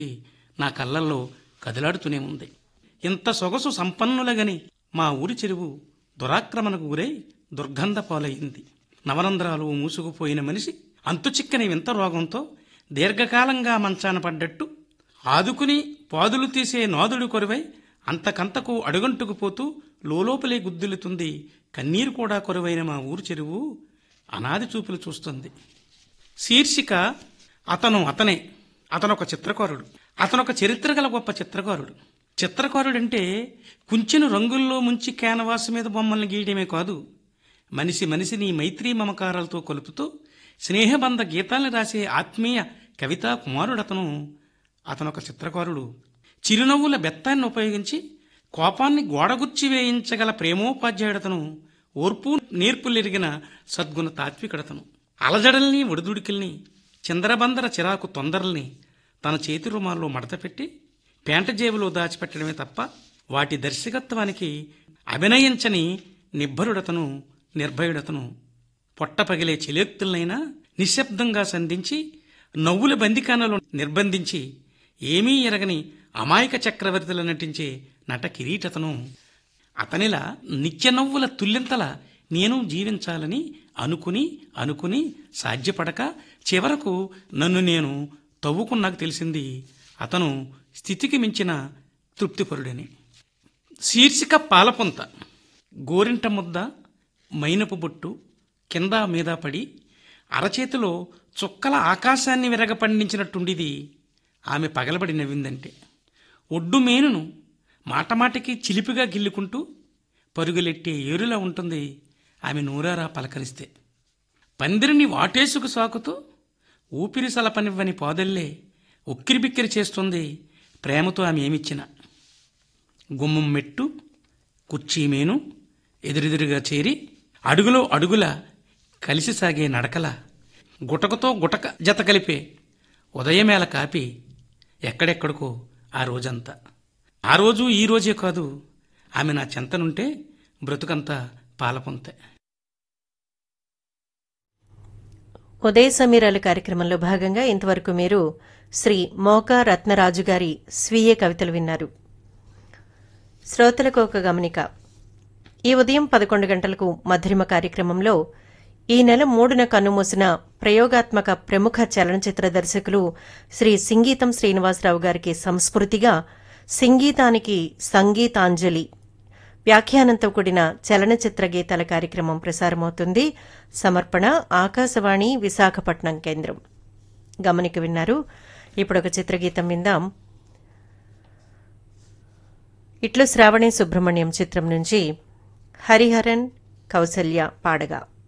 నా కళ్ళల్లో కదిలాడుతూనే ఉంది ఇంత సొగసు సంపన్నులగని మా ఊరి చెరువు దురాక్రమణకు గురై దుర్గంధ పాలయింది నవరంధ్రాలు మూసుకుపోయిన మనిషి అంతుచిక్కని వింత రోగంతో దీర్ఘకాలంగా మంచాన పడ్డట్టు ఆదుకుని పాదులు తీసే నాదుడు కొరువై అంతకంతకు అడుగంటుకు పోతూ లోలోపలే గుద్దులుతుంది కన్నీరు కూడా కొరువైన మా ఊరు చెరువు అనాది చూపులు చూస్తుంది శీర్షిక అతను అతనే అతను ఒక చిత్రకారుడు అతను ఒక చరిత్ర గల గొప్ప చిత్రకారుడు చిత్రకారుడంటే కుంచెను రంగుల్లో ముంచి క్యాన్వాస్ మీద బొమ్మల్ని గీయడమే కాదు మనిషి మనిషిని మైత్రీ మమకారాలతో కొలుపుతూ స్నేహబంధ గీతాల్ని రాసే ఆత్మీయ కవితా కుమారుడతను అతను ఒక చిత్రకారుడు చిరునవ్వుల బెత్తాన్ని ఉపయోగించి కోపాన్ని గోడగుచ్చి వేయించగల ప్రేమోపాధ్యాయుడతను ఓర్పు నేర్పులెరిగిన సద్గుణ తాత్వికుడతను అలజడల్ని ఒడిదుడికిల్ని చిందరబందర చిరాకు తొందరల్ని తన చేతి రుమాల్లో మడతపెట్టి పేంట జేబులో దాచిపెట్టడమే తప్ప వాటి దర్శకత్వానికి అభినయించని నిబ్బరుడతను నిర్భయుడతను పొట్ట పగిలే చిలేక్తులనైనా నిశ్శబ్దంగా సంధించి నవ్వుల బందికానలో నిర్బంధించి ఏమీ ఎరగని అమాయక చక్రవర్తులు నటించే నట కిరీటతను అతనిలా నిత్య నవ్వుల తుల్లింతల నేను జీవించాలని అనుకుని అనుకుని సాధ్యపడక చివరకు నన్ను నేను తవ్వుకున్నాక తెలిసింది అతను స్థితికి మించిన తృప్తిపరుడని శీర్షిక పాలపుంత గోరింట ముద్ద మైనపు బొట్టు కింద మీద పడి అరచేతిలో చుక్కల ఆకాశాన్ని విరగపండించినట్టుండిది ఆమె పగలబడి నవ్విందంటే ఒడ్డు మేనును మాటమాటకి చిలిపిగా గిల్లుకుంటూ పరుగులెట్టే ఏరులా ఉంటుంది ఆమె నూరారా పలకరిస్తే పందిరిని వాటేసుకు సాకుతూ ఊపిరి సలపనివ్వని పాదల్లే ఉక్కిరిబిక్కిరి చేస్తుంది ప్రేమతో ఆమె ఏమిచ్చిన గుమ్మం మెట్టు కుర్చీ మేను ఎదురెదురుగా చేరి అడుగులో అడుగుల కలిసి సాగే నడకల గుటకతో గుటక జత కలిపే ఉదయమేళ కాపి ఎక్కడెక్కడికో ఆ రోజంతా ఆ రోజు ఈ రోజే కాదు ఆమె నా చెంతనుంటే బ్రతుకంతా పాలపొంతే ఉదయ సమీరాల కార్యక్రమంలో భాగంగా ఇంతవరకు మీరు శ్రీ మోకా రత్నరాజు గారి స్వీయ కవితలు విన్నారు శ్రోతలకు ఒక గమనిక ఈ ఉదయం పదకొండు గంటలకు మధురిమ కార్యక్రమంలో ఈ నెల మూడున కన్నుమూసిన ప్రయోగాత్మక ప్రముఖ చలనచిత్ర దర్శకులు శ్రీ సింగీతం శ్రీనివాసరావు గారికి సంస్మృతిగా సింగీతానికి సంగీతాంజలి వ్యాఖ్యానంతో కూడిన చలనచిత్ర గీతాల కార్యక్రమం ప్రసారమవుతుంది సమర్పణ ఆకాశవాణి విశాఖపట్నం కేంద్రం గమనిక విన్నారు ఇప్పుడు ఒక చిత్రగీతం విందాం ఇట్లు శ్రావణి సుబ్రహ్మణ్యం చిత్రం నుంచి హరిహరన్ కౌసల్య పాడగా